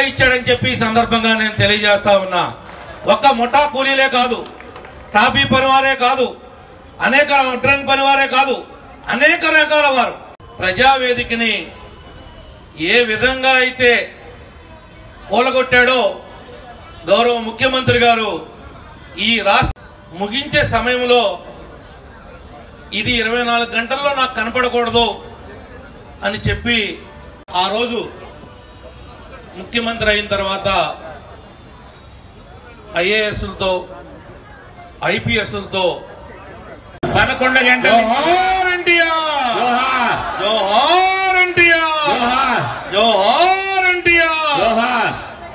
ఇచ్చాడని చెప్పి ఈ సందర్భంగా నేను తెలియజేస్తా ఉన్నా ఒక్క ముఠా కూలీలే కాదు టాపీ పనివారే కాదు అనేక డ్రంక్ పనివారే కాదు అనేక రకాల వారు ప్రజావేదికని ఏ విధంగా అయితే కూలగొట్టాడో గౌరవ ముఖ్యమంత్రి గారు ఈ రాష్ట్ర ముగించే సమయంలో ఇది ఇరవై నాలుగు గంటల్లో నాకు కనపడకూడదు అని చెప్పి ఆ రోజు ముఖ్యమంత్రి అయిన తర్వాత ఐఏఎస్లతో ఐపీఎస్లతో పదకొండు గంటలు జోహార్ ఎన్టీఆర్ జోహార్ జోహార్ ఎన్టీఆర్ జోహార్ జోహార్ ఎన్టీఆర్ జోహార్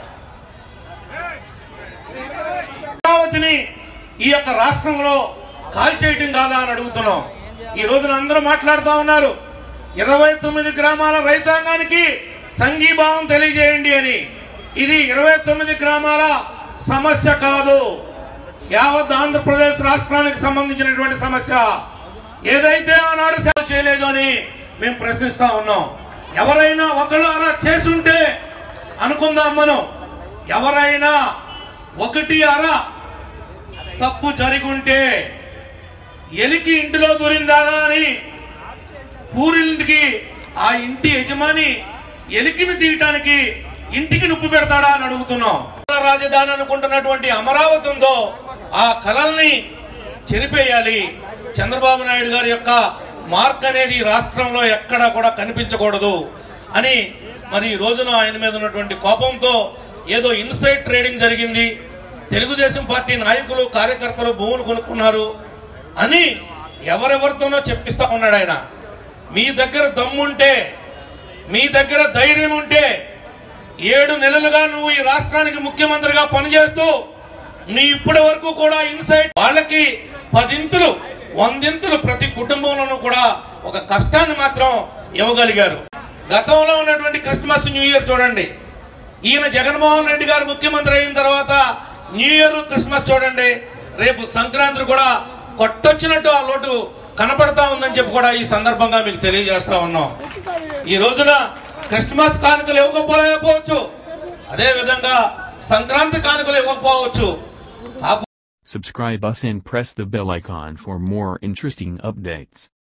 అమరావతిని ఈ యొక్క రాష్ట్రంలో కాల్చేయటం కాదా అని అడుగుతున్నాం ఈ రోజున అందరూ మాట్లాడుతూ ఉన్నారు ఇరవై తొమ్మిది గ్రామాల రైతాంగానికి సంఘీభావం తెలియజేయండి అని ఇది ఇరవై తొమ్మిది గ్రామాల సమస్య కాదు యావత్ ఆంధ్రప్రదేశ్ రాష్ట్రానికి సంబంధించినటువంటి సమస్య ఏదైతే ఆనాడు సేవ చేయలేదు అని మేము ప్రశ్నిస్తా ఉన్నాం ఎవరైనా ఒకళ్ళు అలా చేసుంటే అనుకుందాం మనం ఎవరైనా ఒకటి అర తప్పు జరిగుంటే ఎలికి ఇంటిలో దూరిందా అని పూరింటికి ఆ ఇంటి యజమాని ఎలికిని తీయటానికి ఇంటికి నొప్పి పెడతాడా అని అడుగుతున్నాం రాజధాని అనుకుంటున్నటువంటి అమరావతి ఉందో ఆ కళల్ని చెరిపేయాలి చంద్రబాబు నాయుడు గారి యొక్క మార్క్ అనేది ఈ రాష్ట్రంలో ఎక్కడా కూడా కనిపించకూడదు అని మరి ఈ రోజున ఆయన మీద ఉన్నటువంటి కోపంతో ఏదో ఇన్సైడ్ ట్రేడింగ్ జరిగింది తెలుగుదేశం పార్టీ నాయకులు కార్యకర్తలు భూములు కొనుక్కున్నారు అని ఎవరెవరితోనో చెప్పిస్తా ఉన్నాడు ఆయన మీ దగ్గర దమ్ముంటే మీ దగ్గర ధైర్యం ఉంటే ఏడు నెలలుగా నువ్వు ఈ రాష్ట్రానికి ముఖ్యమంత్రిగా పనిచేస్తూ నీ ఇప్పటి వరకు కూడా ఇన్సైట్ వాళ్ళకి పదింతులు వందింతులు ప్రతి కుటుంబంలోనూ కూడా ఒక కష్టాన్ని మాత్రం ఇవ్వగలిగారు గతంలో ఉన్నటువంటి క్రిస్మస్ న్యూ ఇయర్ చూడండి ఈయన జగన్మోహన్ రెడ్డి గారు ముఖ్యమంత్రి అయిన తర్వాత న్యూ ఇయర్ క్రిస్మస్ చూడండి రేపు సంక్రాంతి కూడా కొట్టొచ్చినట్టు ఆ లోటు కనపడతా ఉందని చెప్పి కూడా ఈ సందర్భంగా మీకు తెలియజేస్తా ఉన్నాం ఈ రోజున క్రిస్మస్ కానుకలు ఇవ్వకపోలేకపోవచ్చు అదే విధంగా సంక్రాంతి కానుకలు ఇవ్వకపోవచ్చు కాకపోతే Subscribe us and press the bell icon for more interesting updates.